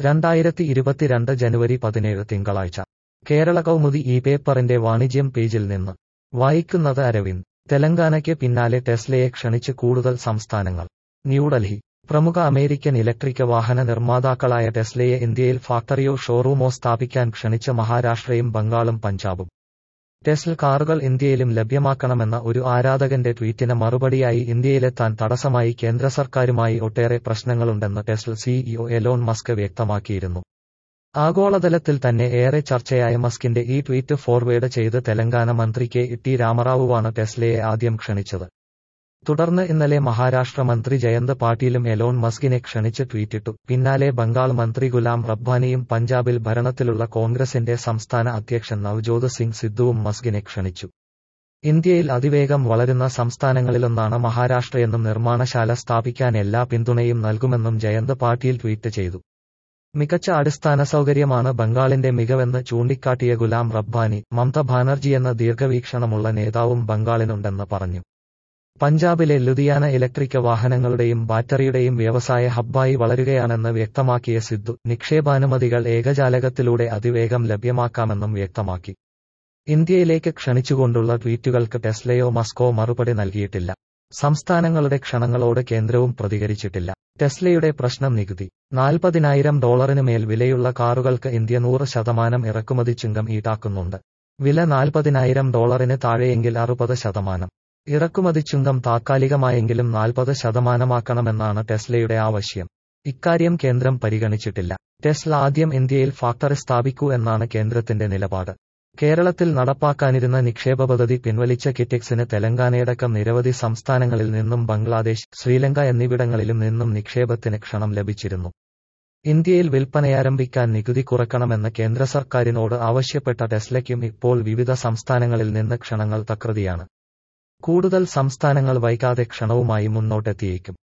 രണ്ടായിരത്തി ഇരുപത്തിരണ്ട് ജനുവരി പതിനേഴ് തിങ്കളാഴ്ച കേരള കൗമുദി ഈ പേപ്പറിന്റെ വാണിജ്യം പേജിൽ നിന്ന് വായിക്കുന്നത് അരവിന്ദ് തെലങ്കാനയ്ക്ക് പിന്നാലെ ടെസ്ലയെ ക്ഷണിച്ച് കൂടുതൽ സംസ്ഥാനങ്ങൾ ന്യൂഡൽഹി പ്രമുഖ അമേരിക്കൻ ഇലക്ട്രിക് വാഹന നിർമ്മാതാക്കളായ ടെസ്ലയെ ഇന്ത്യയിൽ ഫാക്ടറിയോ ഷോറൂമോ സ്ഥാപിക്കാൻ ക്ഷണിച്ച മഹാരാഷ്ട്രയും ബംഗാളും പഞ്ചാബും ടെസ്ല കാറുകൾ ഇന്ത്യയിലും ലഭ്യമാക്കണമെന്ന ഒരു ആരാധകന്റെ ട്വീറ്റിന് മറുപടിയായി ഇന്ത്യയിലെത്താൻ തടസ്സമായി കേന്ദ്ര സർക്കാരുമായി ഒട്ടേറെ പ്രശ്നങ്ങളുണ്ടെന്ന് ടെസ്ല സിഇഒ എലോൺ മസ്ക് വ്യക്തമാക്കിയിരുന്നു ആഗോളതലത്തിൽ തന്നെ ഏറെ ചർച്ചയായ മസ്കിന്റെ ഈ ട്വീറ്റ് ഫോർവേഡ് ചെയ്ത് തെലങ്കാന മന്ത്രി കെ ടി രാമറാവുവാണ് ടെസ്ലയെ ആദ്യം ക്ഷണിച്ചത് തുടർന്ന് ഇന്നലെ മഹാരാഷ്ട്ര മന്ത്രി ജയന്ത് പാട്ടീലും എലോൺ മസ്കിനെ ക്ഷണിച്ച് ട്വീറ്റിട്ടു പിന്നാലെ ബംഗാൾ മന്ത്രി ഗുലാം റബ്ബാനിയും പഞ്ചാബിൽ ഭരണത്തിലുള്ള കോൺഗ്രസിന്റെ സംസ്ഥാന അധ്യക്ഷൻ നവ്ജോത് സിംഗ് സിദ്ധുവും മസ്കിനെ ക്ഷണിച്ചു ഇന്ത്യയിൽ അതിവേഗം വളരുന്ന സംസ്ഥാനങ്ങളിലൊന്നാണ് മഹാരാഷ്ട്രയെന്നും നിർമ്മാണശാല സ്ഥാപിക്കാൻ എല്ലാ പിന്തുണയും നൽകുമെന്നും ജയന്ത് പാട്ടീൽ ട്വീറ്റ് ചെയ്തു മികച്ച അടിസ്ഥാന സൗകര്യമാണ് ബംഗാളിന്റെ മികവെന്ന് ചൂണ്ടിക്കാട്ടിയ ഗുലാം റബ്ബാനി മമത ബാനർജിയെന്ന ദീർഘവീക്ഷണമുള്ള നേതാവും ബംഗാളിനുണ്ടെന്ന് പറഞ്ഞു പഞ്ചാബിലെ ലുധിയാന ഇലക്ട്രിക് വാഹനങ്ങളുടെയും ബാറ്ററിയുടെയും വ്യവസായ ഹബ്ബായി വളരുകയാണെന്ന് വ്യക്തമാക്കിയ സിദ്ധു നിക്ഷേപാനുമതികൾ ഏകജാലകത്തിലൂടെ അതിവേഗം ലഭ്യമാക്കാമെന്നും വ്യക്തമാക്കി ഇന്ത്യയിലേക്ക് ക്ഷണിച്ചുകൊണ്ടുള്ള ട്വീറ്റുകൾക്ക് ടെസ്ലയോ മസ്കോ മറുപടി നൽകിയിട്ടില്ല സംസ്ഥാനങ്ങളുടെ ക്ഷണങ്ങളോട് കേന്ദ്രവും പ്രതികരിച്ചിട്ടില്ല ടെസ്ലയുടെ പ്രശ്നം നികുതി നാൽപ്പതിനായിരം ഡോളറിന് മേൽ വിലയുള്ള കാറുകൾക്ക് ഇന്ത്യ നൂറ് ശതമാനം ഇറക്കുമതി ചുങ്കം ഈടാക്കുന്നുണ്ട് വില നാൽപ്പതിനായിരം ഡോളറിന് താഴെയെങ്കിൽ അറുപത് ശതമാനം ഇറക്കുമതി ചുങ്കം താത്കാലികമായെങ്കിലും നാൽപ്പത് ശതമാനമാക്കണമെന്നാണ് ടെസ്ലയുടെ ആവശ്യം ഇക്കാര്യം കേന്ദ്രം പരിഗണിച്ചിട്ടില്ല ടെസ്ല ആദ്യം ഇന്ത്യയിൽ ഫാക്ടറി സ്ഥാപിക്കൂ എന്നാണ് കേന്ദ്രത്തിന്റെ നിലപാട് കേരളത്തിൽ നടപ്പാക്കാനിരുന്ന നിക്ഷേപ പദ്ധതി പിൻവലിച്ച കിറ്റെക്സിന് തെലങ്കാനയടക്കം നിരവധി സംസ്ഥാനങ്ങളിൽ നിന്നും ബംഗ്ലാദേശ് ശ്രീലങ്ക എന്നിവിടങ്ങളിലും നിന്നും നിക്ഷേപത്തിന് ക്ഷണം ലഭിച്ചിരുന്നു ഇന്ത്യയിൽ വിൽപ്പനയാരംഭിക്കാൻ നികുതി കുറക്കണമെന്ന് കേന്ദ്ര സർക്കാരിനോട് ആവശ്യപ്പെട്ട ടെസ്ലയ്ക്കും ഇപ്പോൾ വിവിധ സംസ്ഥാനങ്ങളിൽ നിന്ന് ക്ഷണങ്ങൾ തകൃതിയാണ് കൂടുതൽ സംസ്ഥാനങ്ങൾ വൈകാതെ ക്ഷണവുമായി മുന്നോട്ടെത്തിയേക്കും